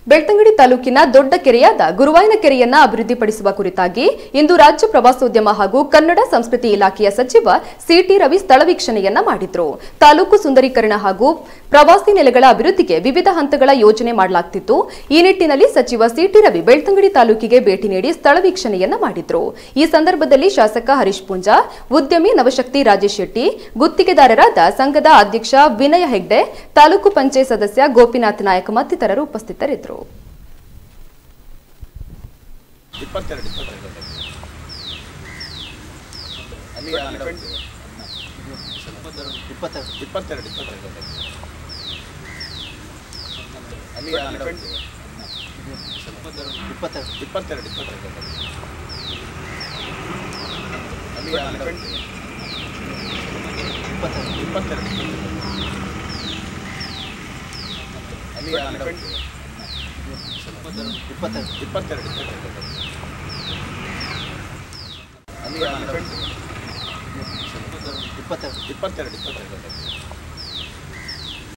ಬೆಳ್ತಂಗಡಿ ತಾಲೂಕಿನ ದೊಡ್ಡ ಕೆರೆಯಾದ ಗುರುವಾಯನ ಕೆರೆಯನ್ನ ಅಭಿವೃದ್ಧಿಪಡಿಸುವ ಕುರಿತಾಗಿ ಇಂದು ರಾಜ್ಯ ಪ್ರವಾಸೋದ್ಯಮ ಹಾಗೂ ಕನ್ನಡ ಸಂಸ್ಕೃತಿ ಇಲಾಖೆಯ ಸಚಿವ ಸಿಟಿ ರವಿ ಸ್ಥಳ ವೀಕ್ಷಣೆಯನ್ನ ಮಾಡಿದ್ರು ತಾಲೂಕು ಸುಂದರೀಕರಣ ಹಾಗೂ ಪ್ರವಾಸಿ ನೆಲೆಗಳ ಅಭಿವೃದ್ಧಿಗೆ ವಿವಿಧ ಹಂತಗಳ ಯೋಜನೆ ಮಾಡಲಾಗ್ತಿತ್ತು ಈ ನಿಟ್ಟಿನಲ್ಲಿ ಸಚಿವ ಸಿಟಿ ರವಿ ಬೆಳ್ತಂಗಡಿ ತಾಲೂಕಿಗೆ ಭೇಟಿ ನೀಡಿ ಸ್ಥಳ ವೀಕ್ಷಣೆಯನ್ನ ಮಾಡಿದ್ರು ಈ ಸಂದರ್ಭದಲ್ಲಿ ಶಾಸಕ ಹರೀಶ್ ಪೂಂಜಾ ಉದ್ಯಮಿ ನವಶಕ್ತಿ ರಾಜೇಶ್ ಶೆಟ್ಟಿ ಗುತ್ತಿಗೆದಾರರಾದ ಸಂಘದ ಅಧ್ಯಕ್ಷ ವಿನಯ ಹೆಗ್ಡೆ ತಾಲೂಕು ಪಂಚಾಯತ್ ಸದಸ್ಯ ಗೋಪಿನಾಥ್ ನಾಯಕ್ ಮತ್ತಿತರರು ಉಪಸ್ಥಿತರಿದ್ದರು ಇಪ್ಪತ್ತೆರಡು ಇಪ್ಪತ್ತೆರಡು ಅಲ್ಲಿ ಇಪ್ಪತ್ತೆರಡು ಇಪ್ಪತ್ತೆರಡು ಇಪ್ಪತ್ತೆರಡು ಅಲ್ಲಿ ಇಪ್ಪತ್ತೆರಡು ಇಪ್ಪತ್ತೆರಡು ಇಪ್ಪತ್ತೆರಡು ಅಲ್ಲಿ ಇಪ್ಪತ್ತೆರಡು ಇಪ್ಪತ್ತೆರಡು ಅಲ್ಲಿ ಇಪ್ಪತ್ತೆರಡು ಇಪ್ಪತ್ತೆರಡು ಇಪ್ಪತ್ತೆರಡು ಅಲ್ಲಿ ಇಪ್ಪತ್ತೆರಡು ಇಪ್ಪತ್ತೆರಡು ಇಪ್ಪತ್ತೆರಡು